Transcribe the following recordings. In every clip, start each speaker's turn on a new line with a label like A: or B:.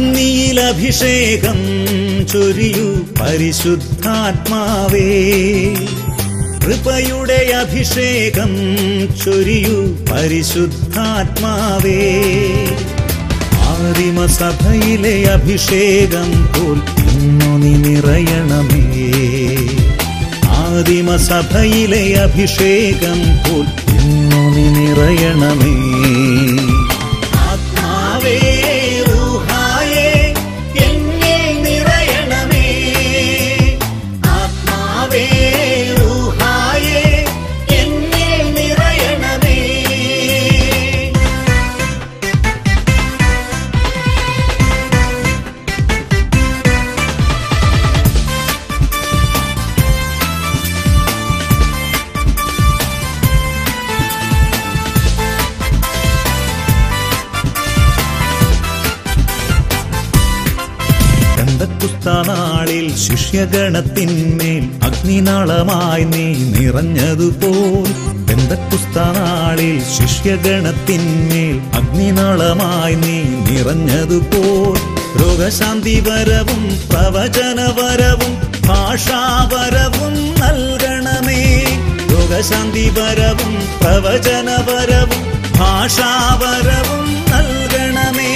A: എന്നിൽ അഭിഷേകം ചൊരിയൂ പരിശുദ്ധാത്മാവേ കൃപയുടെ അഭിഷേകം ചൊരിയൂ പരിശുദ്ധാത്മാവേ ആദിമസഭയിലെ അഭിഷേകം പോൽ ഇന്നു നീ നിറയണമേ ആദിമസഭയിലെ അഭിഷേകം പോൽ ഇന്നു നീ നിറയണമേ ആത്മാവേ ഊഹായേ എന്നിൽ നിറയണമേ ആത്മാവേ ഊഹായേ എന്നിൽ നിറയണമേ നാളിൽ ശിഷ്യഗണത്തിന്മേൽ അഗ്നിനാളമായി നീ നിറഞ്ഞതുപോൽ നാളിൽ ശിഷ്യഗണത്തിന്മേൽ അഗ്നിനാളമായി നീ നിറഞ്ഞതുപോൽ രോഗശാന്തിവരവും പ്രവചനവരവും ഭാഷാവരവും നൽകണമേ രോഗശാന്തിവരവും പ്രവചനവരവും ഭാഷാവരവും നൽകണമേ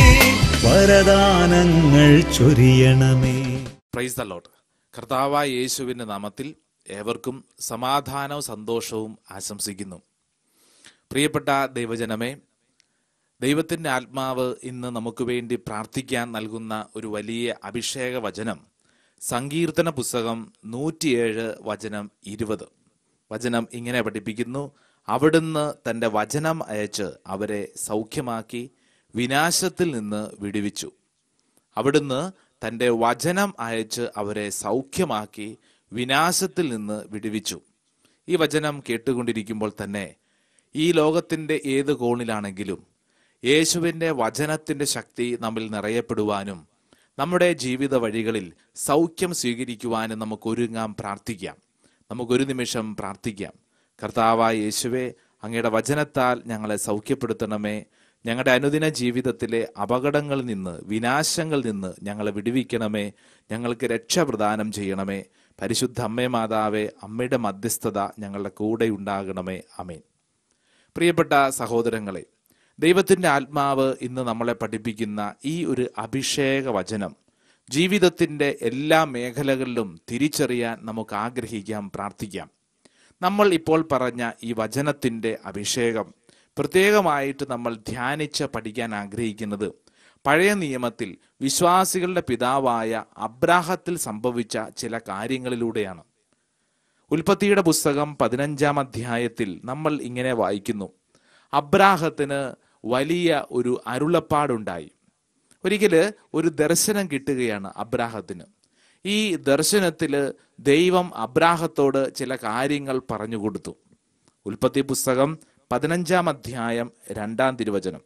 A: വരദാനങ്ങൾ ചൊരിയണമേ
B: പ്രൈസ് ദ ലോട്ട് കർത്താവായ യേശുവിൻ്റെ നാമത്തിൽ ഏവർക്കും സമാധാനവും സന്തോഷവും ആശംസിക്കുന്നു പ്രിയപ്പെട്ട ദൈവജനമേ ദൈവത്തിൻ്റെ ആത്മാവ് ഇന്ന് നമുക്ക് വേണ്ടി പ്രാർത്ഥിക്കാൻ നൽകുന്ന ഒരു വലിയ അഭിഷേക വചനം സങ്കീർത്തന പുസ്തകം നൂറ്റിയേഴ് വചനം ഇരുപത് വചനം ഇങ്ങനെ പഠിപ്പിക്കുന്നു അവിടുന്ന് തൻ്റെ വചനം അയച്ച് അവരെ സൗഖ്യമാക്കി വിനാശത്തിൽ നിന്ന് വിടുവിച്ചു അവിടുന്ന് തൻ്റെ വചനം അയച്ച് അവരെ സൗഖ്യമാക്കി വിനാശത്തിൽ നിന്ന് വിടുവിച്ചു ഈ വചനം കേട്ടുകൊണ്ടിരിക്കുമ്പോൾ തന്നെ ഈ ലോകത്തിൻ്റെ ഏത് കോണിലാണെങ്കിലും യേശുവിൻ്റെ വചനത്തിൻ്റെ ശക്തി നമ്മിൽ നിറയപ്പെടുവാനും നമ്മുടെ ജീവിത വഴികളിൽ സൗഖ്യം സ്വീകരിക്കുവാനും നമുക്ക് ഒരുങ്ങാം പ്രാർത്ഥിക്കാം നമുക്കൊരു നിമിഷം പ്രാർത്ഥിക്കാം കർത്താവായ യേശുവെ അങ്ങയുടെ വചനത്താൽ ഞങ്ങളെ സൗഖ്യപ്പെടുത്തണമേ ഞങ്ങളുടെ അനുദിന ജീവിതത്തിലെ അപകടങ്ങളിൽ നിന്ന് വിനാശങ്ങളിൽ നിന്ന് ഞങ്ങളെ വിടുവിക്കണമേ ഞങ്ങൾക്ക് രക്ഷ പ്രദാനം ചെയ്യണമേ പരിശുദ്ധ അമ്മേ മാതാവേ അമ്മയുടെ മധ്യസ്ഥത ഞങ്ങളുടെ കൂടെ ഉണ്ടാകണമേ അമേൻ പ്രിയപ്പെട്ട സഹോദരങ്ങളെ ദൈവത്തിൻ്റെ ആത്മാവ് ഇന്ന് നമ്മളെ പഠിപ്പിക്കുന്ന ഈ ഒരു അഭിഷേക വചനം ജീവിതത്തിൻ്റെ എല്ലാ മേഖലകളിലും തിരിച്ചറിയാൻ നമുക്ക് ആഗ്രഹിക്കാം പ്രാർത്ഥിക്കാം നമ്മൾ ഇപ്പോൾ പറഞ്ഞ ഈ വചനത്തിൻ്റെ അഭിഷേകം പ്രത്യേകമായിട്ട് നമ്മൾ ധ്യാനിച്ച് പഠിക്കാൻ ആഗ്രഹിക്കുന്നത് പഴയ നിയമത്തിൽ വിശ്വാസികളുടെ പിതാവായ അബ്രാഹത്തിൽ സംഭവിച്ച ചില കാര്യങ്ങളിലൂടെയാണ് ഉൽപ്പത്തിയുടെ പുസ്തകം പതിനഞ്ചാം അധ്യായത്തിൽ നമ്മൾ ഇങ്ങനെ വായിക്കുന്നു അബ്രാഹത്തിന് വലിയ ഒരു അരുളപ്പാടുണ്ടായി ഒരിക്കല് ഒരു ദർശനം കിട്ടുകയാണ് അബ്രാഹത്തിന് ഈ ദർശനത്തില് ദൈവം അബ്രാഹത്തോട് ചില കാര്യങ്ങൾ പറഞ്ഞു കൊടുത്തു ഉൽപ്പത്തി പുസ്തകം പതിനഞ്ചാം അധ്യായം രണ്ടാം തിരുവചനം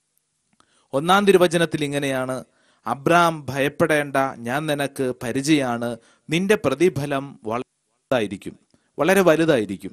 B: ഒന്നാം തിരുവചനത്തിൽ ഇങ്ങനെയാണ് അബ്രാം ഭയപ്പെടേണ്ട ഞാൻ നിനക്ക് പരിചയാണ് നിന്റെ പ്രതിഫലം വലുതായിരിക്കും വളരെ വലുതായിരിക്കും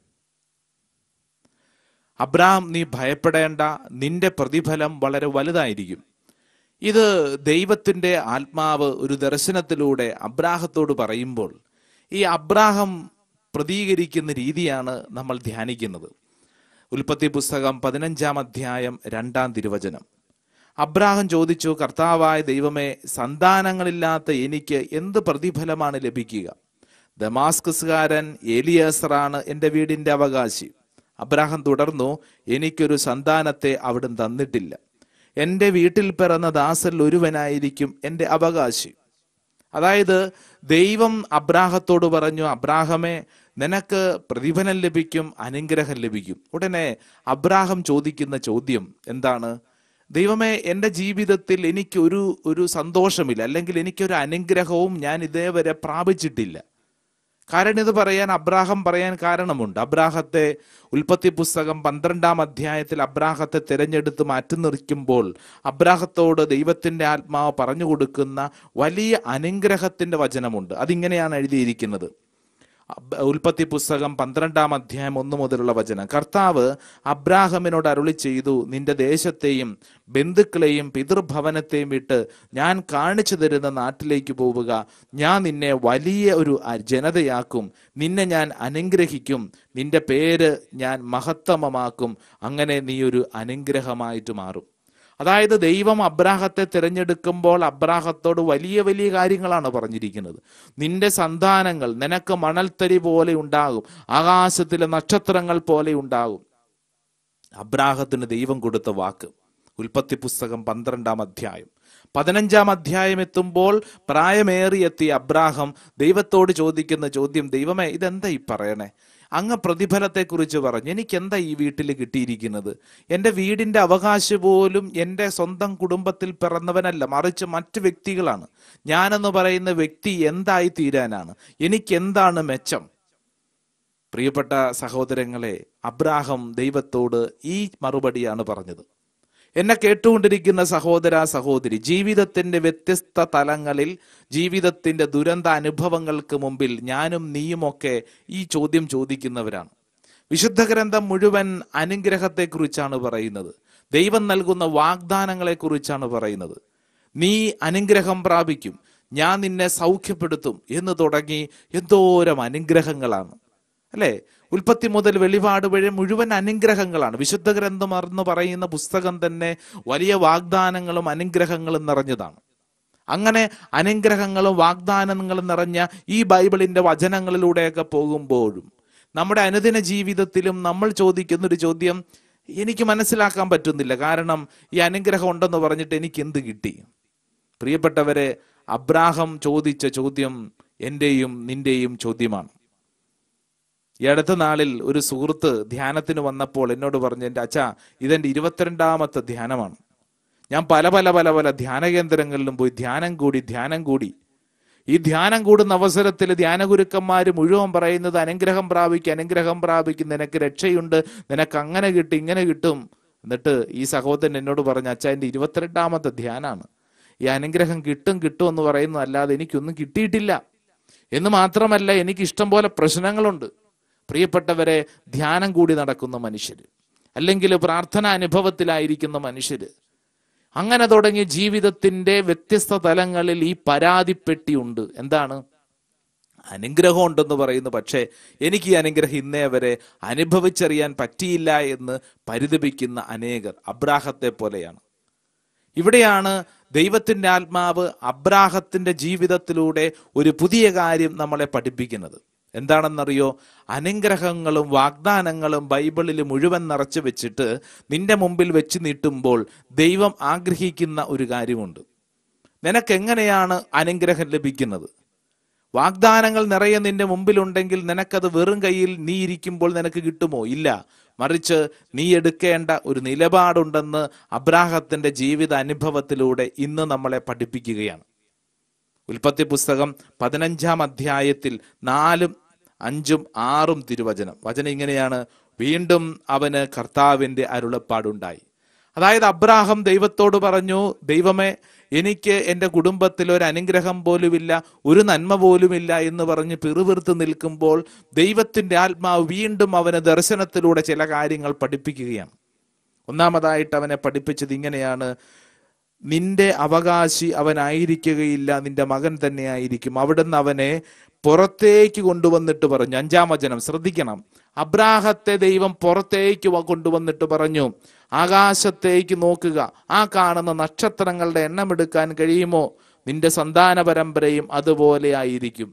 B: അബ്രാം നീ ഭയപ്പെടേണ്ട നിന്റെ പ്രതിഫലം വളരെ വലുതായിരിക്കും ഇത് ദൈവത്തിൻ്റെ ആത്മാവ് ഒരു ദർശനത്തിലൂടെ അബ്രാഹത്തോട് പറയുമ്പോൾ ഈ അബ്രാഹം പ്രതികരിക്കുന്ന രീതിയാണ് നമ്മൾ ധ്യാനിക്കുന്നത് ഉൽപ്പത്തി പുസ്തകം പതിനഞ്ചാം അധ്യായം രണ്ടാം തിരുവചനം അബ്രാഹം ചോദിച്ചു കർത്താവായ ദൈവമേ സന്താനങ്ങളില്ലാത്ത എനിക്ക് എന്ത് പ്രതിഫലമാണ് ലഭിക്കുക ദമാസ്കസുകാരൻ ഏലിയാസറാണ് എൻ്റെ വീടിൻ്റെ അവകാശി അബ്രാഹം തുടർന്നു എനിക്കൊരു സന്താനത്തെ അവിടുന്ന് തന്നിട്ടില്ല എൻ്റെ വീട്ടിൽ പിറന്ന ദാസരിൽ ഒരുവനായിരിക്കും എൻ്റെ അവകാശി അതായത് ദൈവം അബ്രാഹത്തോട് പറഞ്ഞു അബ്രാഹമേ നിനക്ക് പ്രതിഫലം ലഭിക്കും അനുഗ്രഹം ലഭിക്കും ഉടനെ അബ്രാഹം ചോദിക്കുന്ന ചോദ്യം എന്താണ് ദൈവമേ എൻ്റെ ജീവിതത്തിൽ എനിക്ക് ഒരു ഒരു സന്തോഷമില്ല അല്ലെങ്കിൽ എനിക്കൊരു അനുഗ്രഹവും ഞാൻ ഇതേവരെ പ്രാപിച്ചിട്ടില്ല കാരണം ഇത് പറയാൻ അബ്രാഹം പറയാൻ കാരണമുണ്ട് അബ്രാഹത്തെ ഉൽപ്പത്തി പുസ്തകം പന്ത്രണ്ടാം അധ്യായത്തിൽ അബ്രാഹത്തെ തിരഞ്ഞെടുത്ത് മാറ്റി നിർത്തുമ്പോൾ അബ്രാഹത്തോട് ദൈവത്തിൻ്റെ ആത്മാവ് പറഞ്ഞു കൊടുക്കുന്ന വലിയ അനുഗ്രഹത്തിൻ്റെ വചനമുണ്ട് അതിങ്ങനെയാണ് എഴുതിയിരിക്കുന്നത് അബ്- ഉൽപ്പത്തി പുസ്തകം പന്ത്രണ്ടാം അധ്യായം ഒന്ന് മുതലുള്ള വചനം കർത്താവ് അബ്രാഹമിനോട് അരുളി ചെയ്തു നിന്റെ ദേശത്തെയും ബന്ധുക്കളെയും പിതൃഭവനത്തെയും വിട്ട് ഞാൻ കാണിച്ചു തരുന്ന നാട്ടിലേക്ക് പോവുക ഞാൻ നിന്നെ വലിയ ഒരു അ- ജനതയാക്കും നിന്നെ ഞാൻ അനുഗ്രഹിക്കും നിന്റെ പേര് ഞാൻ മഹത്തമമാക്കും അങ്ങനെ നീ ഒരു അനുഗ്രഹമായിട്ട് മാറും അതായത് ദൈവം അബ്രാഹത്തെ തിരഞ്ഞെടുക്കുമ്പോൾ അബ്രാഹത്തോട് വലിയ വലിയ കാര്യങ്ങളാണ് പറഞ്ഞിരിക്കുന്നത് നിന്റെ സന്താനങ്ങൾ നിനക്ക് മണൽത്തരി പോലെ ഉണ്ടാകും ആകാശത്തിലെ നക്ഷത്രങ്ങൾ പോലെ ഉണ്ടാകും അബ്രാഹത്തിന് ദൈവം കൊടുത്ത വാക്ക് ഉൽപ്പത്തി പുസ്തകം പന്ത്രണ്ടാം അധ്യായം പതിനഞ്ചാം അധ്യായം എത്തുമ്പോൾ പ്രായമേറിയെത്തിയ അബ്രാഹം ദൈവത്തോട് ചോദിക്കുന്ന ചോദ്യം ദൈവമേ ഇതെന്താ ഈ പറയണേ അങ്ങ് പ്രതിഫലത്തെക്കുറിച്ച് പറഞ്ഞു എനിക്ക് എന്താ ഈ വീട്ടിൽ കിട്ടിയിരിക്കുന്നത് എൻ്റെ വീടിൻ്റെ അവകാശം പോലും എൻ്റെ സ്വന്തം കുടുംബത്തിൽ പിറന്നവനല്ല മറിച്ച് മറ്റു വ്യക്തികളാണ് ഞാനെന്ന് പറയുന്ന വ്യക്തി എന്തായി തീരാനാണ് എനിക്ക് എന്താണ് മെച്ചം പ്രിയപ്പെട്ട സഹോദരങ്ങളെ അബ്രാഹം ദൈവത്തോട് ഈ മറുപടിയാണ് പറഞ്ഞത് എന്നെ കേട്ടുകൊണ്ടിരിക്കുന്ന സഹോദര സഹോദരി ജീവിതത്തിന്റെ വ്യത്യസ്ത തലങ്ങളിൽ ജീവിതത്തിന്റെ ദുരന്ത അനുഭവങ്ങൾക്ക് മുമ്പിൽ ഞാനും നീയുമൊക്കെ ഈ ചോദ്യം ചോദിക്കുന്നവരാണ് വിശുദ്ധ ഗ്രന്ഥം മുഴുവൻ അനുഗ്രഹത്തെക്കുറിച്ചാണ് പറയുന്നത് ദൈവം നൽകുന്ന വാഗ്ദാനങ്ങളെക്കുറിച്ചാണ് പറയുന്നത് നീ അനുഗ്രഹം പ്രാപിക്കും ഞാൻ നിന്നെ സൗഖ്യപ്പെടുത്തും എന്ന് തുടങ്ങി എന്തോരം അനുഗ്രഹങ്ങളാണ് അല്ലേ ഉൽപ്പത്തി മുതൽ വെളിപാട് വഴി മുഴുവൻ അനുഗ്രഹങ്ങളാണ് വിശുദ്ധ ഗ്രന്ഥം എന്ന് പറയുന്ന പുസ്തകം തന്നെ വലിയ വാഗ്ദാനങ്ങളും അനുഗ്രഹങ്ങളും നിറഞ്ഞതാണ് അങ്ങനെ അനുഗ്രഹങ്ങളും വാഗ്ദാനങ്ങളും നിറഞ്ഞ ഈ ബൈബിളിന്റെ വചനങ്ങളിലൂടെയൊക്കെ പോകുമ്പോഴും നമ്മുടെ അനുദിന ജീവിതത്തിലും നമ്മൾ ചോദിക്കുന്ന ഒരു ചോദ്യം എനിക്ക് മനസ്സിലാക്കാൻ പറ്റുന്നില്ല കാരണം ഈ അനുഗ്രഹം ഉണ്ടെന്ന് പറഞ്ഞിട്ട് എനിക്ക് എന്ത് കിട്ടി പ്രിയപ്പെട്ടവരെ അബ്രാഹം ചോദിച്ച ചോദ്യം എന്റെയും നിന്റെയും ചോദ്യമാണ് ഈ അടുത്ത നാളിൽ ഒരു സുഹൃത്ത് ധ്യാനത്തിന് വന്നപ്പോൾ എന്നോട് പറഞ്ഞു എൻ്റെ അച്ഛാ ഇതെൻ്റെ ഇരുപത്തിരണ്ടാമത്തെ ധ്യാനമാണ് ഞാൻ പല പല പല പല ധ്യാന കേന്ദ്രങ്ങളിലും പോയി ധ്യാനം കൂടി ധ്യാനം കൂടി ഈ ധ്യാനം കൂടുന്ന അവസരത്തിൽ ധ്യാനഗുരുക്കന്മാർ മുഴുവൻ പറയുന്നത് അനുഗ്രഹം പ്രാപിക്കും അനുഗ്രഹം പ്രാപിക്കും നിനക്ക് രക്ഷയുണ്ട് നിനക്ക് അങ്ങനെ കിട്ടും ഇങ്ങനെ കിട്ടും എന്നിട്ട് ഈ സഹോദരൻ എന്നോട് പറഞ്ഞു അച്ഛാ എൻ്റെ ഇരുപത്തിരണ്ടാമത്തെ ധ്യാനാണ് ഈ അനുഗ്രഹം കിട്ടും കിട്ടും എന്ന് പറയുന്നതല്ലാതെ എനിക്കൊന്നും കിട്ടിയിട്ടില്ല എന്ന് മാത്രമല്ല എനിക്ക് ഇഷ്ടം പോലെ പ്രശ്നങ്ങളുണ്ട് പ്രിയപ്പെട്ടവരെ ധ്യാനം കൂടി നടക്കുന്ന മനുഷ്യര് അല്ലെങ്കിൽ പ്രാർത്ഥന അനുഭവത്തിലായിരിക്കുന്ന മനുഷ്യര് അങ്ങനെ തുടങ്ങിയ ജീവിതത്തിന്റെ വ്യത്യസ്ത തലങ്ങളിൽ ഈ പരാതിപ്പെട്ടിയുണ്ട് എന്താണ് അനുഗ്രഹം ഉണ്ടെന്ന് പറയുന്നു പക്ഷേ എനിക്ക് ഈ അനുഗ്രഹം ഇന്നേ വരെ അനുഭവിച്ചറിയാൻ പറ്റിയില്ല എന്ന് പരിതപിക്കുന്ന അനേകർ അബ്രാഹത്തെ പോലെയാണ് ഇവിടെയാണ് ദൈവത്തിന്റെ ആത്മാവ് അബ്രാഹത്തിന്റെ ജീവിതത്തിലൂടെ ഒരു പുതിയ കാര്യം നമ്മളെ പഠിപ്പിക്കുന്നത് എന്താണെന്നറിയോ അനുഗ്രഹങ്ങളും വാഗ്ദാനങ്ങളും ബൈബിളിൽ മുഴുവൻ നിറച്ചു വെച്ചിട്ട് നിന്റെ മുമ്പിൽ വെച്ച് നീട്ടുമ്പോൾ ദൈവം ആഗ്രഹിക്കുന്ന ഒരു കാര്യമുണ്ട് നിനക്ക് എങ്ങനെയാണ് അനുഗ്രഹം ലഭിക്കുന്നത് വാഗ്ദാനങ്ങൾ നിറയെ നിന്റെ മുമ്പിലുണ്ടെങ്കിൽ നിനക്കത് വെറും കയ്യിൽ നീ ഇരിക്കുമ്പോൾ നിനക്ക് കിട്ടുമോ ഇല്ല മറിച്ച് നീ എടുക്കേണ്ട ഒരു നിലപാടുണ്ടെന്ന് അബ്രാഹത്തിന്റെ ജീവിത അനുഭവത്തിലൂടെ ഇന്ന് നമ്മളെ പഠിപ്പിക്കുകയാണ് ഉൽപ്പത്തി പുസ്തകം പതിനഞ്ചാം അധ്യായത്തിൽ നാലും അഞ്ചും ആറും തിരുവചനം വചനം ഇങ്ങനെയാണ് വീണ്ടും അവന് കർത്താവിന്റെ അരുളപ്പാടുണ്ടായി അതായത് അബ്രാഹം ദൈവത്തോട് പറഞ്ഞു ദൈവമേ എനിക്ക് എൻ്റെ കുടുംബത്തിൽ ഒരു അനുഗ്രഹം പോലുമില്ല ഒരു നന്മ പോലുമില്ല എന്ന് പറഞ്ഞ് പിറുപിറുത്ത് നിൽക്കുമ്പോൾ ദൈവത്തിന്റെ ആത്മാവ് വീണ്ടും അവന് ദർശനത്തിലൂടെ ചില കാര്യങ്ങൾ പഠിപ്പിക്കുകയാണ് ഒന്നാമതായിട്ട് അവനെ പഠിപ്പിച്ചത് ഇങ്ങനെയാണ് നിന്റെ അവകാശി അവനായിരിക്കുകയില്ല നിന്റെ മകൻ തന്നെ ആയിരിക്കും അവിടുന്ന് അവനെ പുറത്തേക്ക് കൊണ്ടുവന്നിട്ട് പറഞ്ഞു അഞ്ചാം വചനം ശ്രദ്ധിക്കണം അബ്രാഹത്തെ ദൈവം പുറത്തേക്ക് വ- കൊണ്ടുവന്നിട്ട് പറഞ്ഞു ആകാശത്തേക്ക് നോക്കുക ആ കാണുന്ന നക്ഷത്രങ്ങളുടെ എണ്ണം എടുക്കാൻ കഴിയുമോ നിന്റെ സന്താന പരമ്പരയും അതുപോലെ ആയിരിക്കും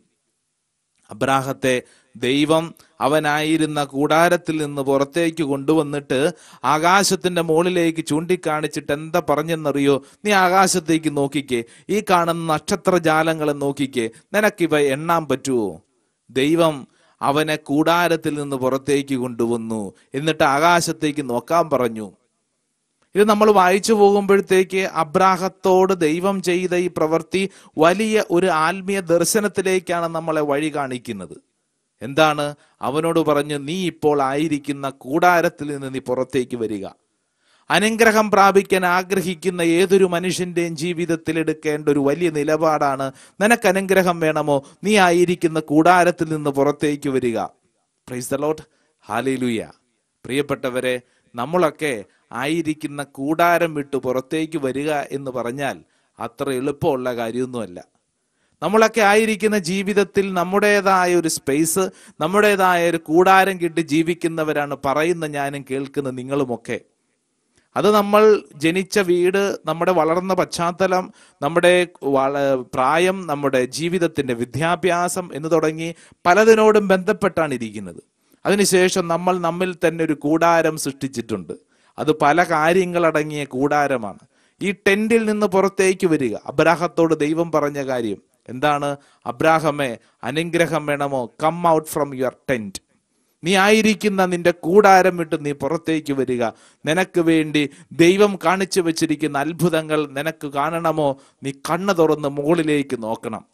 B: അബ്രാഹത്തെ ദൈവം അവനായിരുന്ന കൂടാരത്തിൽ നിന്ന് പുറത്തേക്ക് കൊണ്ടുവന്നിട്ട് ആകാശത്തിന്റെ മുകളിലേക്ക് ചൂണ്ടിക്കാണിച്ചിട്ട് എന്താ പറഞ്ഞെന്നറിയോ നീ ആകാശത്തേക്ക് നോക്കിക്കേ ഈ കാണുന്ന നക്ഷത്രജാലങ്ങളെ നോക്കിക്കേ നിനക്കിവ എണ്ണാൻ പറ്റുമോ ദൈവം അവനെ കൂടാരത്തിൽ നിന്ന് പുറത്തേക്ക് കൊണ്ടുവന്നു എന്നിട്ട് ആകാശത്തേക്ക് നോക്കാൻ പറഞ്ഞു ഇത് നമ്മൾ വായിച്ചു പോകുമ്പോഴത്തേക്ക് അബ്രാഹത്തോട് ദൈവം ചെയ്ത ഈ പ്രവൃത്തി വലിയ ഒരു ആത്മീയ ദർശനത്തിലേക്കാണ് നമ്മളെ വഴി കാണിക്കുന്നത് എന്താണ് അവനോട് പറഞ്ഞു നീ ഇപ്പോൾ ആയിരിക്കുന്ന കൂടാരത്തിൽ നിന്ന് നീ പുറത്തേക്ക് വരിക അനുഗ്രഹം പ്രാപിക്കാൻ ആഗ്രഹിക്കുന്ന ഏതൊരു മനുഷ്യന്റെയും ജീവിതത്തിൽ എടുക്കേണ്ട ഒരു വലിയ നിലപാടാണ് നിനക്ക് അനുഗ്രഹം വേണമോ നീ ആയിരിക്കുന്ന കൂടാരത്തിൽ നിന്ന് പുറത്തേക്ക് വരിക പ്രൈസ് ദ ലോട്ട് ഹാലേലുയ പ്രിയപ്പെട്ടവരെ നമ്മളൊക്കെ ആയിരിക്കുന്ന കൂടാരം വിട്ട് പുറത്തേക്ക് വരിക എന്ന് പറഞ്ഞാൽ അത്ര എളുപ്പമുള്ള കാര്യമൊന്നുമല്ല നമ്മളൊക്കെ ആയിരിക്കുന്ന ജീവിതത്തിൽ നമ്മുടേതായ ഒരു സ്പേസ് നമ്മുടേതായ ഒരു കൂടാരം കിട്ടി ജീവിക്കുന്നവരാണ് പറയുന്ന ഞാനും കേൾക്കുന്ന നിങ്ങളുമൊക്കെ അത് നമ്മൾ ജനിച്ച വീട് നമ്മുടെ വളർന്ന പശ്ചാത്തലം നമ്മുടെ വള- പ്രായം നമ്മുടെ ജീവിതത്തിന്റെ വിദ്യാഭ്യാസം എന്ന് തുടങ്ങി പലതിനോടും ബന്ധപ്പെട്ടാണ് ഇരിക്കുന്നത് അതിനുശേഷം നമ്മൾ നമ്മിൽ തന്നെ ഒരു കൂടാരം സൃഷ്ടിച്ചിട്ടുണ്ട് അത് പല കാര്യങ്ങളടങ്ങിയ കൂടാരമാണ് ഈ ടെന്റിൽ നിന്ന് പുറത്തേക്ക് വരിക അബ്രാഹത്തോട് ദൈവം പറഞ്ഞ കാര്യം എന്താണ് അബ്രാഹമേ അനുഗ്രഹം വേണമോ come out from your tent നീ ആയിരിക്കുന്ന നിന്റെ കൂടാരം വിട്ട് നീ പുറത്തേക്ക് വരിക നിനക്ക് വേണ്ടി ദൈവം കാണിച്ചു വെച്ചിരിക്കുന്ന അത്ഭുതങ്ങൾ നിനക്ക് കാണണമോ നീ കണ്ണ് തുറന്ന് മുകളിലേക്ക് നോക്കണം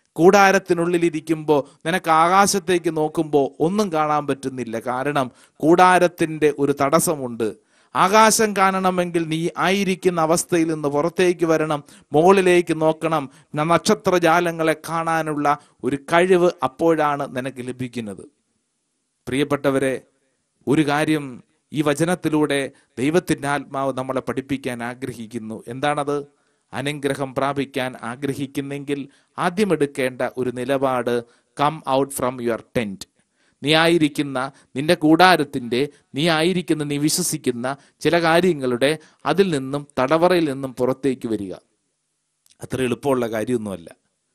B: കൂടാരത്തിനുള്ളിലിരിക്കുമ്പോൾ നിനക്ക് ആകാശത്തേക്ക് നോക്കുമ്പോൾ ഒന്നും കാണാൻ പറ്റുന്നില്ല കാരണം കൂടാരത്തിന്റെ ഒരു തടസ്സമുണ്ട് ആകാശം കാണണമെങ്കിൽ നീ ആയിരിക്കുന്ന അവസ്ഥയിൽ നിന്ന് പുറത്തേക്ക് വരണം മുകളിലേക്ക് നോക്കണം ന- നക്ഷത്രജാലങ്ങളെ കാണാനുള്ള ഒരു കഴിവ് അപ്പോഴാണ് നിനക്ക് ലഭിക്കുന്നത് പ്രിയപ്പെട്ടവരെ ഒരു കാര്യം ഈ വചനത്തിലൂടെ ദൈവത്തിന്റെ ആത്മാവ് നമ്മളെ പഠിപ്പിക്കാൻ ആഗ്രഹിക്കുന്നു എന്താണത് അനുഗ്രഹം പ്രാപിക്കാൻ ആഗ്രഹിക്കുന്നെങ്കിൽ ആദ്യം എടുക്കേണ്ട ഒരു നിലപാട് come out from your tent നീ ആയിരിക്കുന്ന നിന്റെ കൂടാരത്തിന്റെ നീ ആയിരിക്കുന്ന നീ വിശ്വസിക്കുന്ന ചില കാര്യങ്ങളുടെ അതിൽ നിന്നും തടവറയിൽ നിന്നും പുറത്തേക്ക് വരിക അത്ര എളുപ്പമുള്ള കാര്യമൊന്നുമല്ല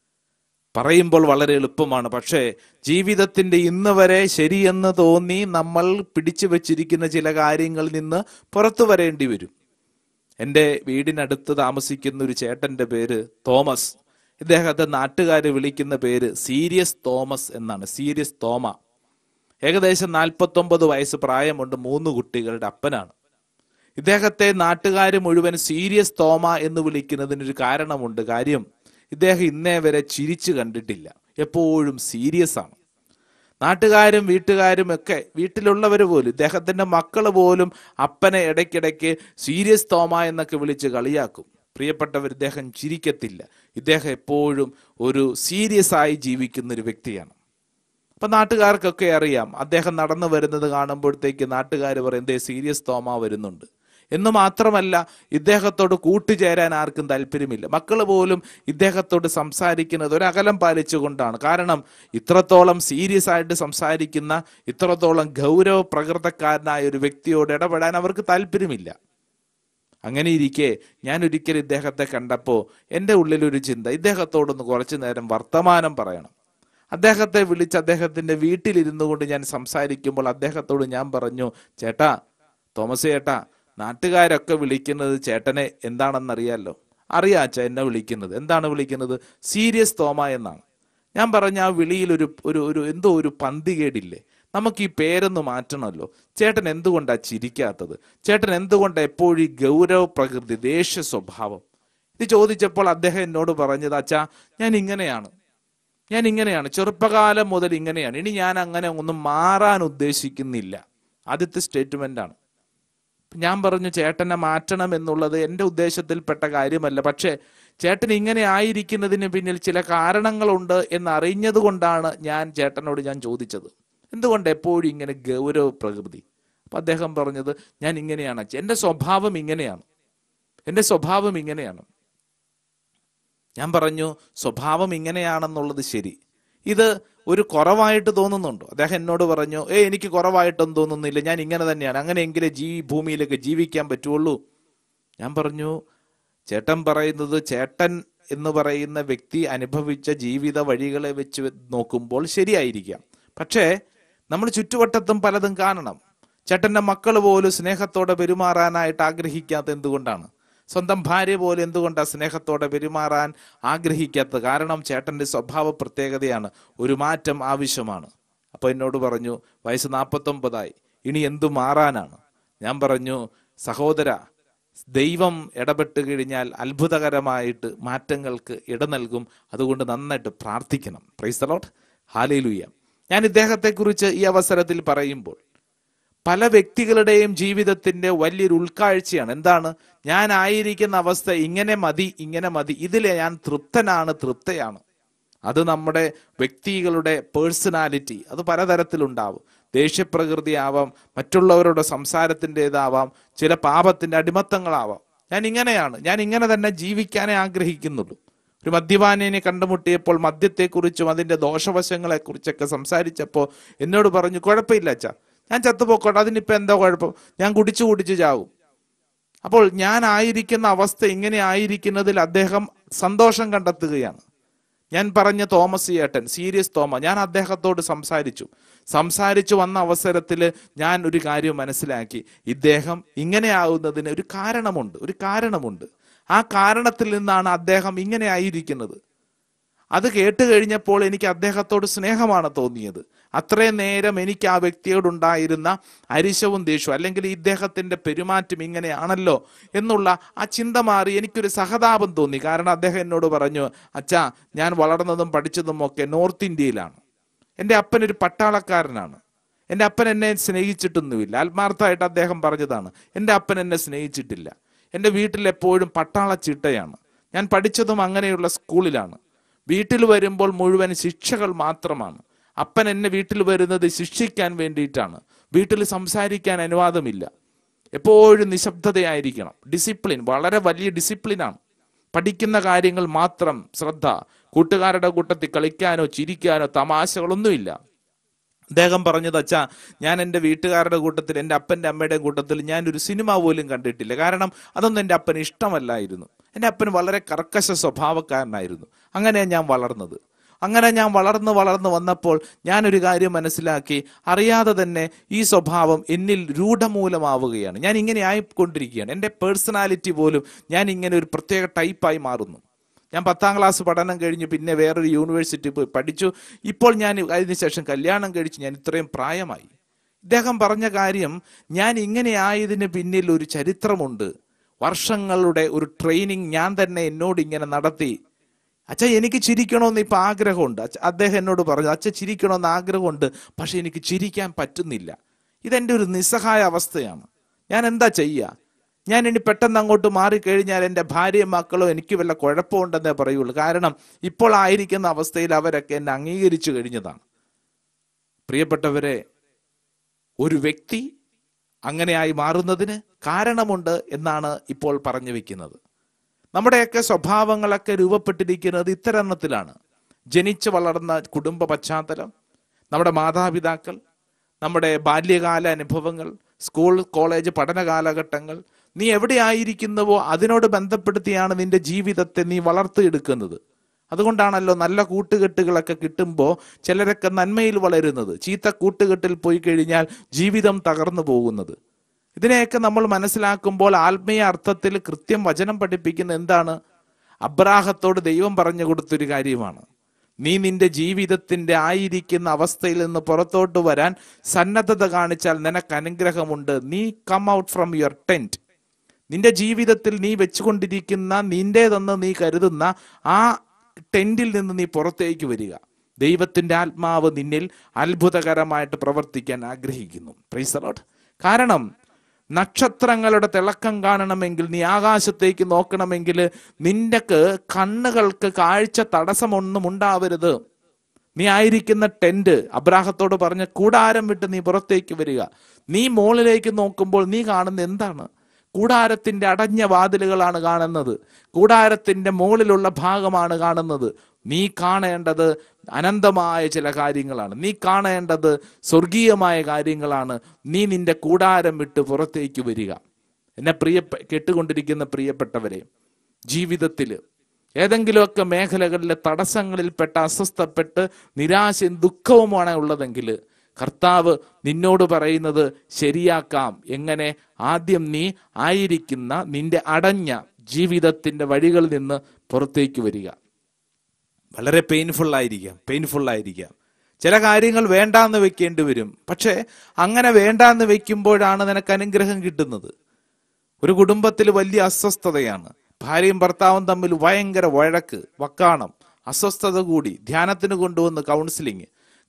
B: പറയുമ്പോൾ വളരെ എളുപ്പമാണ് പക്ഷേ ജീവിതത്തിന്റെ ഇന്ന് വരെ ശരിയെന്ന് തോന്നി നമ്മൾ പിടിച്ചു വച്ചിരിക്കുന്ന ചില കാര്യങ്ങളിൽ നിന്ന് പുറത്തു വരേണ്ടി വരും എൻ്റെ വീടിനടുത്ത് താമസിക്കുന്ന ഒരു ചേട്ടന്റെ പേര് തോമസ് ഇദ്ദേഹത്തെ നാട്ടുകാർ വിളിക്കുന്ന പേര് സീരിയസ് തോമസ് എന്നാണ് സീരിയസ് തോമ ഏകദേശം നാൽപ്പത്തൊമ്പത് വയസ്സ് പ്രായമുണ്ട് മൂന്ന് കുട്ടികളുടെ അപ്പനാണ് ഇദ്ദേഹത്തെ നാട്ടുകാർ മുഴുവൻ സീരിയസ് തോമ എന്ന് വിളിക്കുന്നതിനൊരു കാരണമുണ്ട് കാര്യം ഇദ്ദേഹം ഇന്നേ വരെ ചിരിച്ചു കണ്ടിട്ടില്ല എപ്പോഴും സീരിയസ് ആണ് നാട്ടുകാരും വീട്ടുകാരും ഒക്കെ വീട്ടിലുള്ളവർ പോലും ഇദ്ദേഹത്തിന്റെ മക്കൾ പോലും അപ്പനെ ഇടയ്ക്കിടയ്ക്ക് സീരിയസ് തോമ എന്നൊക്കെ വിളിച്ച് കളിയാക്കും പ്രിയപ്പെട്ടവർ ഇദ്ദേഹം ചിരിക്കത്തില്ല ഇദ്ദേഹം എപ്പോഴും ഒരു സീരിയസ് ആയി ജീവിക്കുന്ന ഒരു വ്യക്തിയാണ് അപ്പൊ നാട്ടുകാർക്കൊക്കെ അറിയാം അദ്ദേഹം നടന്നു വരുന്നത് കാണുമ്പോഴത്തേക്ക് നാട്ടുകാർ പറയും എന്തേ സീരിയസ് തോമ വരുന്നുണ്ട് എന്ന് മാത്രമല്ല ഇദ്ദേഹത്തോട് കൂട്ടുചേരാൻ ആർക്കും താല്പര്യമില്ല മക്കൾ പോലും ഇദ്ദേഹത്തോട് സംസാരിക്കുന്നത് ഒരു അകലം പാലിച്ചുകൊണ്ടാണ് കാരണം ഇത്രത്തോളം സീരിയസ് ആയിട്ട് സംസാരിക്കുന്ന ഇത്രത്തോളം ഗൗരവ പ്രകൃതക്കാരനായ ഒരു വ്യക്തിയോട് ഇടപെടാൻ അവർക്ക് താല്പര്യമില്ല അങ്ങനെ ഇരിക്കെ ഞാൻ ഒരിക്കൽ ഇദ്ദേഹത്തെ കണ്ടപ്പോൾ എൻ്റെ ഉള്ളിലൊരു ചിന്ത ഇദ്ദേഹത്തോടൊന്ന് കുറച്ചു നേരം വർത്തമാനം പറയണം അദ്ദേഹത്തെ വിളിച്ച് അദ്ദേഹത്തിന്റെ വീട്ടിലിരുന്നു കൊണ്ട് ഞാൻ സംസാരിക്കുമ്പോൾ അദ്ദേഹത്തോട് ഞാൻ പറഞ്ഞു ചേട്ടാ തോമസ് ചേട്ടാ നാട്ടുകാരൊക്കെ വിളിക്കുന്നത് ചേട്ടനെ എന്താണെന്നറിയാലോ അറിയാം അച്ഛ എന്നെ വിളിക്കുന്നത് എന്താണ് വിളിക്കുന്നത് സീരിയസ് തോമ എന്നാണ് ഞാൻ പറഞ്ഞ ആ വിളിയിൽ ഒരു ഒരു ഒരു എന്തോ ഒരു പന്തികേടില്ലേ നമുക്ക് ഈ പേരൊന്ന് മാറ്റണമല്ലോ ചേട്ടൻ എന്തുകൊണ്ടാ ചിരിക്കാത്തത് ചേട്ടൻ എന്തുകൊണ്ടാ എപ്പോഴും ഈ ഗൗരവ പ്രകൃതി ദേഷ്യ സ്വഭാവം ഇത് ചോദിച്ചപ്പോൾ അദ്ദേഹം എന്നോട് പറഞ്ഞത് അച്ഛാ ഞാൻ ഇങ്ങനെയാണ് ഞാൻ ഇങ്ങനെയാണ് ചെറുപ്പകാലം മുതൽ ഇങ്ങനെയാണ് ഇനി ഞാൻ അങ്ങനെ ഒന്നും മാറാൻ ഉദ്ദേശിക്കുന്നില്ല ആദ്യത്തെ സ്റ്റേറ്റ്മെന്റ് ആണ് ഞാൻ പറഞ്ഞു ചേട്ടനെ മാറ്റണം എന്നുള്ളത് എൻ്റെ ഉദ്ദേശത്തിൽപ്പെട്ട കാര്യമല്ല പക്ഷേ ചേട്ടൻ ഇങ്ങനെ ആയിരിക്കുന്നതിന് പിന്നിൽ ചില കാരണങ്ങളുണ്ട് എന്ന് അറിഞ്ഞത് കൊണ്ടാണ് ഞാൻ ചേട്ടനോട് ഞാൻ ചോദിച്ചത് എന്തുകൊണ്ട് എപ്പോഴും ഇങ്ങനെ ഗൗരവ പ്രകൃതി അപ്പൊ അദ്ദേഹം പറഞ്ഞത് ഞാൻ ഇങ്ങനെയാണ് അച്ഛാ. എൻ്റെ സ്വഭാവം ഇങ്ങനെയാണ് എൻ്റെ സ്വഭാവം ഇങ്ങനെയാണ് ഞാൻ പറഞ്ഞു സ്വഭാവം ഇങ്ങനെയാണെന്നുള്ളത് ശരി ഇത് ഒരു കുറവായിട്ട് തോന്നുന്നുണ്ടോ അദ്ദേഹം എന്നോട് പറഞ്ഞു ഏ എനിക്ക് കുറവായിട്ടൊന്നും തോന്നുന്നില്ല ഞാൻ ഇങ്ങനെ തന്നെയാണ് അങ്ങനെയെങ്കിലേ ജീ ഭൂമിയിലേക്ക് ജീവിക്കാൻ പറ്റുള്ളൂ ഞാൻ പറഞ്ഞു ചേട്ടൻ പറയുന്നത് ചേട്ടൻ എന്ന് പറയുന്ന വ്യക്തി അനുഭവിച്ച ജീവിത വഴികളെ വെച്ച് നോക്കുമ്പോൾ ശരിയായിരിക്കാം പക്ഷേ നമ്മൾ ചുറ്റുവട്ടത്തും പലതും കാണണം ചേട്ടന്റെ മക്കൾ പോലും സ്നേഹത്തോടെ പെരുമാറാനായിട്ട് ആഗ്രഹിക്കാത്ത എന്തുകൊണ്ടാണ് സ്വന്തം ഭാര്യ പോലും എന്തുകൊണ്ടാണ് സ്നേഹത്തോടെ പെരുമാറാൻ ആഗ്രഹിക്കാത്തത് കാരണം ചേട്ടന്റെ സ്വഭാവ പ്രത്യേകതയാണ് ഒരു മാറ്റം ആവശ്യമാണ് അപ്പൊ എന്നോട് പറഞ്ഞു വയസ്സ് നാൽപ്പത്തൊമ്പതായി ഇനി എന്തു മാറാനാണ് ഞാൻ പറഞ്ഞു സഹോദര ദൈവം ഇടപെട്ട് കഴിഞ്ഞാൽ അത്ഭുതകരമായിട്ട് മാറ്റങ്ങൾക്ക് ഇട നൽകും അതുകൊണ്ട് നന്നായിട്ട് പ്രാർത്ഥിക്കണം പ്രൈസ് ലോട്ട് ഹാലേലുയ്യ ഞാൻ ഇദ്ദേഹത്തെക്കുറിച്ച് ഈ അവസരത്തിൽ പറയുമ്പോൾ പല വ്യക്തികളുടെയും ജീവിതത്തിന്റെ വലിയൊരു ഉൾക്കാഴ്ചയാണ് എന്താണ് ഞാൻ ആയിരിക്കുന്ന അവസ്ഥ ഇങ്ങനെ മതി ഇങ്ങനെ മതി ഇതിൽ ഞാൻ തൃപ്തനാണ് തൃപ്തയാണ് അത് നമ്മുടെ വ്യക്തികളുടെ പേഴ്സണാലിറ്റി അത് പലതരത്തിലുണ്ടാവും ദേഷ്യപ്രകൃതി ആവാം മറ്റുള്ളവരുടെ സംസാരത്തിൻ്റെതാവാം ചില പാപത്തിന്റെ അടിമത്തങ്ങളാവാം ഞാൻ ഇങ്ങനെയാണ് ഞാൻ ഇങ്ങനെ തന്നെ ജീവിക്കാനേ ആഗ്രഹിക്കുന്നുള്ളൂ ഒരു മദ്യപാനിനെ കണ്ടുമുട്ടിയപ്പോൾ മദ്യത്തെക്കുറിച്ചും അതിന്റെ ദോഷവശങ്ങളെക്കുറിച്ചൊക്കെ സംസാരിച്ചപ്പോൾ എന്നോട് പറഞ്ഞു കുഴപ്പമില്ല അച്ഛാ ഞാൻ ചത്തുപോക്കോട്ടെ അതിനിപ്പോ എന്താ കുഴപ്പം ഞാൻ കുടിച്ചു കുടിച്ചു ചാവും അപ്പോൾ ഞാൻ ആയിരിക്കുന്ന അവസ്ഥ ഇങ്ങനെ ആയിരിക്കുന്നതിൽ അദ്ദേഹം സന്തോഷം കണ്ടെത്തുകയാണ് ഞാൻ പറഞ്ഞ തോമസ് ഏട്ടൻ സീരിയസ് തോമ ഞാൻ അദ്ദേഹത്തോട് സംസാരിച്ചു സംസാരിച്ചു വന്ന അവസരത്തിൽ ഞാൻ ഒരു കാര്യം മനസ്സിലാക്കി ഇദ്ദേഹം ഇങ്ങനെ ആവുന്നതിന് ഒരു കാരണമുണ്ട് ഒരു കാരണമുണ്ട് ആ കാരണത്തിൽ നിന്നാണ് അദ്ദേഹം ഇങ്ങനെ ആയിരിക്കുന്നത് അത് കേട്ട് കഴിഞ്ഞപ്പോൾ എനിക്ക് അദ്ദേഹത്തോട് സ്നേഹമാണ് തോന്നിയത് അത്രയും നേരം എനിക്ക് ആ വ്യക്തിയോടുണ്ടായിരുന്ന അരിശവും ദേഷ്യവും അല്ലെങ്കിൽ ഇദ്ദേഹത്തിന്റെ പെരുമാറ്റം ഇങ്ങനെയാണല്ലോ എന്നുള്ള ആ ചിന്ത മാറി എനിക്കൊരു സഹതാപം തോന്നി കാരണം അദ്ദേഹം എന്നോട് പറഞ്ഞു അച്ഛാ ഞാൻ വളർന്നതും പഠിച്ചതും ഒക്കെ നോർത്ത് ഇന്ത്യയിലാണ് എൻ്റെ അപ്പൻ ഒരു പട്ടാളക്കാരനാണ് എൻ്റെ അപ്പൻ എന്നെ സ്നേഹിച്ചിട്ടൊന്നുമില്ല ആത്മാർത്ഥമായിട്ട് അദ്ദേഹം പറഞ്ഞതാണ് എൻ്റെ അപ്പൻ എന്നെ സ്നേഹിച്ചിട്ടില്ല എൻ്റെ വീട്ടിൽ എപ്പോഴും പട്ടാള ചിട്ടയാണ് ഞാൻ പഠിച്ചതും അങ്ങനെയുള്ള സ്കൂളിലാണ് വീട്ടിൽ വരുമ്പോൾ മുഴുവൻ ശിക്ഷകൾ മാത്രമാണ് അപ്പൻ എന്നെ വീട്ടിൽ വരുന്നത് ശിക്ഷിക്കാൻ വേണ്ടിയിട്ടാണ് വീട്ടിൽ സംസാരിക്കാൻ അനുവാദമില്ല എപ്പോഴും നിശബ്ദതയായിരിക്കണം ഡിസിപ്ലിൻ വളരെ വലിയ ഡിസിപ്ലിനാണ് പഠിക്കുന്ന കാര്യങ്ങൾ മാത്രം ശ്രദ്ധ കൂട്ടുകാരുടെ കൂട്ടത്തിൽ കളിക്കാനോ ചിരിക്കാനോ തമാശകളൊന്നുമില്ല അദ്ദേഹം പറഞ്ഞത് അച്ഛാ ഞാൻ എൻ്റെ വീട്ടുകാരുടെ കൂട്ടത്തിൽ എൻ്റെ അപ്പൻ്റെ അമ്മയുടെയും കൂട്ടത്തിൽ ഞാൻ ഒരു സിനിമ പോലും കണ്ടിട്ടില്ല കാരണം അതൊന്നും എൻ്റെ അപ്പന് ഇഷ്ടമല്ലായിരുന്നു എൻ്റെ അപ്പൻ വളരെ കർക്കശ സ്വഭാവക്കാരനായിരുന്നു അങ്ങനെ ഞാൻ വളർന്നത് അങ്ങനെ ഞാൻ വളർന്ന് വളർന്ന് വന്നപ്പോൾ ഞാനൊരു കാര്യം മനസ്സിലാക്കി അറിയാതെ തന്നെ ഈ സ്വഭാവം എന്നിൽ രൂഢമൂലമാവുകയാണ് ഞാൻ ഇങ്ങനെ ആയിക്കൊണ്ടിരിക്കുകയാണ് എൻ്റെ പേഴ്സണാലിറ്റി പോലും ഞാൻ ഇങ്ങനെ ഒരു പ്രത്യേക ടൈപ്പായി മാറുന്നു ഞാൻ പത്താം ക്ലാസ് പഠനം കഴിഞ്ഞ് പിന്നെ വേറൊരു യൂണിവേഴ്സിറ്റി പോയി പഠിച്ചു ഇപ്പോൾ ഞാൻ അതിനുശേഷം കല്യാണം കഴിച്ച് ഞാൻ ഇത്രയും പ്രായമായി ഇദ്ദേഹം പറഞ്ഞ കാര്യം ഞാൻ ഇങ്ങനെ ആയതിന് പിന്നിൽ ഒരു ചരിത്രമുണ്ട് വർഷങ്ങളുടെ ഒരു ട്രെയിനിങ് ഞാൻ തന്നെ എന്നോട് ഇങ്ങനെ നടത്തി അച്ഛ എനിക്ക് ചിരിക്കണമെന്ന് ഇപ്പൊ ആഗ്രഹമുണ്ട് അച്ഛ അദ്ദേഹം എന്നോട് പറഞ്ഞു അച്ഛ ചിരിക്കണമെന്ന് ആഗ്രഹമുണ്ട് പക്ഷെ എനിക്ക് ചിരിക്കാൻ പറ്റുന്നില്ല ഇതെന്റെ ഒരു നിസ്സഹായ അവസ്ഥയാണ് ഞാൻ എന്താ ചെയ്യുക ഞാൻ ഇനി പെട്ടെന്ന് അങ്ങോട്ട് മാറിക്കഴിഞ്ഞാൽ എൻ്റെ ഭാര്യയും മക്കളും എനിക്ക് വല്ല കുഴപ്പമുണ്ടെന്നേ പറയുള്ളൂ കാരണം ഇപ്പോൾ ആയിരിക്കുന്ന അവസ്ഥയിൽ അവരൊക്കെ എന്നെ അംഗീകരിച്ചു കഴിഞ്ഞതാണ് പ്രിയപ്പെട്ടവരെ ഒരു വ്യക്തി അങ്ങനെയായി മാറുന്നതിന് കാരണമുണ്ട് എന്നാണ് ഇപ്പോൾ പറഞ്ഞു വെക്കുന്നത് നമ്മുടെയൊക്കെ സ്വഭാവങ്ങളൊക്കെ രൂപപ്പെട്ടിരിക്കുന്നത് ഇത്തരണത്തിലാണ് ജനിച്ചു വളർന്ന കുടുംബ പശ്ചാത്തലം നമ്മുടെ മാതാപിതാക്കൾ നമ്മുടെ ബാല്യകാല അനുഭവങ്ങൾ സ്കൂൾ കോളേജ് പഠന കാലഘട്ടങ്ങൾ നീ എവിടെ ആയിരിക്കുന്നുവോ അതിനോട് ബന്ധപ്പെടുത്തിയാണ് നിന്റെ ജീവിതത്തെ നീ വളർത്തിയെടുക്കുന്നത് അതുകൊണ്ടാണല്ലോ നല്ല കൂട്ടുകെട്ടുകളൊക്കെ കിട്ടുമ്പോൾ ചിലരൊക്കെ നന്മയിൽ വളരുന്നത് ചീത്ത കൂട്ടുകെട്ടിൽ പോയി കഴിഞ്ഞാൽ ജീവിതം തകർന്നു പോകുന്നത് ഇതിനെയൊക്കെ നമ്മൾ മനസ്സിലാക്കുമ്പോൾ ആത്മീയ അർത്ഥത്തിൽ കൃത്യം വചനം പഠിപ്പിക്കുന്ന എന്താണ് അബ്രാഹത്തോട് ദൈവം പറഞ്ഞു കൊടുത്തൊരു കാര്യമാണ് നീ നിന്റെ ജീവിതത്തിന്റെ ആയിരിക്കുന്ന അവസ്ഥയിൽ നിന്ന് പുറത്തോട്ട് വരാൻ സന്നദ്ധത കാണിച്ചാൽ നിനക്ക് അനുഗ്രഹമുണ്ട് നീ come out from your tent നിന്റെ ജീവിതത്തിൽ നീ വെച്ചുകൊണ്ടിരിക്കുന്ന നിന്റേതെന്ന് നീ കരുതുന്ന ആ ടെന്റിൽ നിന്ന് നീ പുറത്തേക്ക് വരിക ദൈവത്തിന്റെ ആത്മാവ് നിന്നിൽ അത്ഭുതകരമായിട്ട് പ്രവർത്തിക്കാൻ ആഗ്രഹിക്കുന്നു പ്രൈസലോട്ട് കാരണം നക്ഷത്രങ്ങളുടെ തിളക്കം കാണണമെങ്കിൽ നീ ആകാശത്തേക്ക് നോക്കണമെങ്കിൽ നിന്റെക്ക് കണ്ണുകൾക്ക് കാഴ്ച തടസ്സമൊന്നും ഉണ്ടാവരുത് നീ ആയിരിക്കുന്ന ടെന്റ് അബ്രാഹത്തോട് പറഞ്ഞ കൂടാരം വിട്ട് നീ പുറത്തേക്ക് വരിക നീ മുകളിലേക്ക് നോക്കുമ്പോൾ നീ കാണുന്ന എന്താണ് കൂടാരത്തിന്റെ അടഞ്ഞ വാതിലുകളാണ് കാണുന്നത് കൂടാരത്തിന്റെ മുകളിലുള്ള ഭാഗമാണ് കാണുന്നത് നീ കാണേണ്ടത് അനന്തമായ ചില കാര്യങ്ങളാണ് നീ കാണേണ്ടത് സ്വർഗീയമായ കാര്യങ്ങളാണ് നീ നിന്റെ കൂടാരം വിട്ട് പുറത്തേക്ക് വരിക എന്നെ പ്രിയ കേട്ടുകൊണ്ടിരിക്കുന്ന പ്രിയപ്പെട്ടവരെ ജീവിതത്തിൽ ഏതെങ്കിലുമൊക്കെ മേഖലകളിലെ തടസ്സങ്ങളിൽപ്പെട്ട അസ്വസ്ഥപ്പെട്ട് നിരാശയും ദുഃഖവുമാണ് ഉള്ളതെങ്കിൽ കർത്താവ് നിന്നോട് പറയുന്നത് ശരിയാക്കാം എങ്ങനെ ആദ്യം നീ ആയിരിക്കുന്ന നിന്റെ അടഞ്ഞ ജീവിതത്തിന്റെ വഴികളിൽ നിന്ന് പുറത്തേക്ക് വരിക വളരെ പെയിൻഫുൾ ആയിരിക്കാം പെയിൻഫുൾ ആയിരിക്കാം ചില കാര്യങ്ങൾ വേണ്ടാന്ന് വെക്കേണ്ടി വരും പക്ഷെ അങ്ങനെ വേണ്ടാന്ന് വെക്കുമ്പോഴാണ് നിനക്ക് അനുഗ്രഹം കിട്ടുന്നത് ഒരു കുടുംബത്തിൽ വലിയ അസ്വസ്ഥതയാണ് ഭാര്യയും ഭർത്താവും തമ്മിൽ ഭയങ്കര വഴക്ക് വക്കാണം അസ്വസ്ഥത കൂടി ധ്യാനത്തിന് കൊണ്ടുവന്ന് കൗൺസിലിംഗ്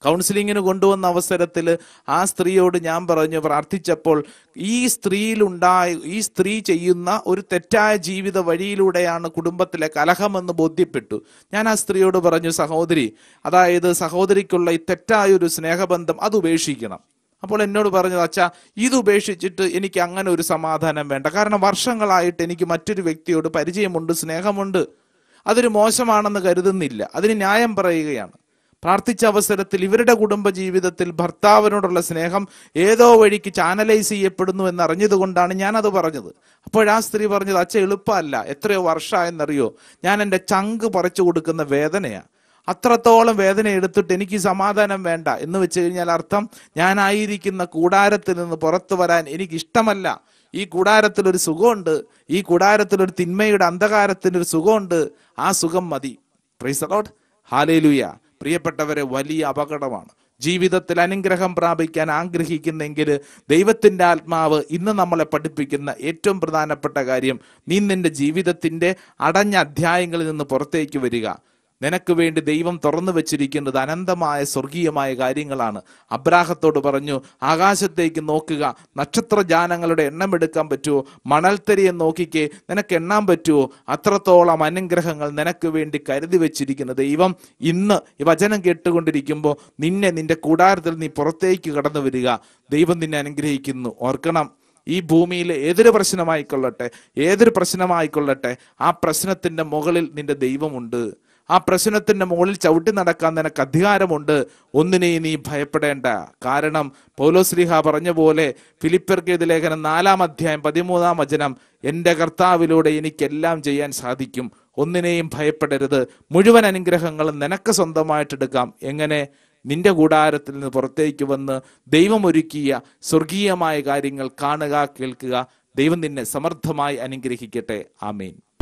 B: കൗൺസിലിങ്ങിന് കൊണ്ടുവന്ന അവസരത്തിൽ ആ സ്ത്രീയോട് ഞാൻ പറഞ്ഞു പ്രാർത്ഥിച്ചപ്പോൾ ഈ സ്ത്രീയിലുണ്ടായ ഈ സ്ത്രീ ചെയ്യുന്ന ഒരു തെറ്റായ ജീവിത വഴിയിലൂടെയാണ് കുടുംബത്തിലെ കലഹമെന്ന് ബോധ്യപ്പെട്ടു ഞാൻ ആ സ്ത്രീയോട് പറഞ്ഞു സഹോദരി അതായത് സഹോദരിക്കുള്ള ഈ തെറ്റായ ഒരു സ്നേഹബന്ധം അത് ഉപേക്ഷിക്കണം അപ്പോൾ എന്നോട് പറഞ്ഞത് അച്ഛാ ഇത് ഉപേക്ഷിച്ചിട്ട് എനിക്ക് അങ്ങനെ ഒരു സമാധാനം വേണ്ട കാരണം വർഷങ്ങളായിട്ട് എനിക്ക് മറ്റൊരു വ്യക്തിയോട് പരിചയമുണ്ട് സ്നേഹമുണ്ട് അതൊരു മോശമാണെന്ന് കരുതുന്നില്ല അതിന് ന്യായം പറയുകയാണ് പ്രാർത്ഥിച്ച അവസരത്തിൽ ഇവരുടെ കുടുംബ ജീവിതത്തിൽ ഭർത്താവിനോടുള്ള സ്നേഹം ഏതോ വഴിക്ക് ചാനലൈസ് ചെയ്യപ്പെടുന്നു എന്ന് അറിഞ്ഞതുകൊണ്ടാണ് ഞാനത് പറഞ്ഞത് അപ്പോഴാ സ്ത്രീ പറഞ്ഞത് അച്ഛ എളുപ്പമല്ല എത്രയോ വർഷമായെന്നറിയോ ഞാൻ എൻ്റെ ചങ്ക് പറിച്ചു കൊടുക്കുന്ന വേദനയാണ് അത്രത്തോളം വേദന എടുത്തിട്ട് എനിക്ക് സമാധാനം വേണ്ട എന്ന് വെച്ച് കഴിഞ്ഞാൽ അർത്ഥം ഞാനായിരിക്കുന്ന കൂടാരത്തിൽ നിന്ന് പുറത്തു വരാൻ എനിക്ക് ഇഷ്ടമല്ല ഈ കൂടാരത്തിൽ ഒരു സുഖമുണ്ട് ഈ കൂടാരത്തിൽ ഒരു തിന്മയുടെ അന്ധകാരത്തിന് ഒരു സുഖമുണ്ട് ആ സുഖം മതി പ്രൈസ് അലോട്ട് ഹാലേലുയ പ്രിയപ്പെട്ടവരെ വലിയ അപകടമാണ് ജീവിതത്തിൽ അനുഗ്രഹം പ്രാപിക്കാൻ ആഗ്രഹിക്കുന്നെങ്കിൽ ദൈവത്തിൻ്റെ ആത്മാവ് ഇന്ന് നമ്മളെ പഠിപ്പിക്കുന്ന ഏറ്റവും പ്രധാനപ്പെട്ട കാര്യം നീ നിന്റെ ജീവിതത്തിൻ്റെ അടഞ്ഞ അധ്യായങ്ങളിൽ നിന്ന് പുറത്തേക്ക് വരിക നിനക്ക് വേണ്ടി ദൈവം തുറന്നു വെച്ചിരിക്കുന്നത് അനന്തമായ സ്വർഗീയമായ കാര്യങ്ങളാണ് അബ്രാഹത്തോട് പറഞ്ഞു ആകാശത്തേക്ക് നോക്കുക നക്ഷത്രജാനങ്ങളുടെ എണ്ണം എടുക്കാൻ പറ്റുമോ മണൽത്തരിയെ നോക്കിക്കേ നിനക്ക് എണ്ണാൻ പറ്റുമോ അത്രത്തോളം അനുഗ്രഹങ്ങൾ നിനക്ക് വേണ്ടി കരുതി വെച്ചിരിക്കുന്ന ദൈവം ഇന്ന് ഈ വചനം കേട്ടുകൊണ്ടിരിക്കുമ്പോൾ നിന്നെ നിന്റെ കൂടാരത്തിൽ നീ പുറത്തേക്ക് കടന്നു വരിക ദൈവം നിന്നെ അനുഗ്രഹിക്കുന്നു ഓർക്കണം ഈ ഭൂമിയിൽ ഏതൊരു പ്രശ്നമായിക്കൊള്ളട്ടെ ഏതൊരു പ്രശ്നമായിക്കൊള്ളട്ടെ ആ പ്രശ്നത്തിന്റെ മുകളിൽ നിന്റെ ദൈവമുണ്ട് ആ പ്രശ്നത്തിന്റെ മുകളിൽ ചവിട്ടി നടക്കാൻ നിനക്ക് അധികാരമുണ്ട് ഒന്നിനെയും നീ ഭയപ്പെടേണ്ട കാരണം പൗലോസ്ലിഹ പറഞ്ഞ പോലെ ഫിലിപ്പർക്ക് ലേഖനം നാലാം അധ്യായം പതിമൂന്നാം വചനം എൻ്റെ കർത്താവിലൂടെ എനിക്കെല്ലാം ചെയ്യാൻ സാധിക്കും ഒന്നിനെയും ഭയപ്പെടരുത് മുഴുവൻ അനുഗ്രഹങ്ങളും നിനക്ക് സ്വന്തമായിട്ടെടുക്കാം എങ്ങനെ നിന്റെ കൂടാരത്തിൽ നിന്ന് പുറത്തേക്ക് വന്ന് ദൈവമൊരുക്കിയ സ്വർഗീയമായ കാര്യങ്ങൾ കാണുക കേൾക്കുക ദൈവം നിന്നെ സമർത്ഥമായി അനുഗ്രഹിക്കട്ടെ ആമേൻ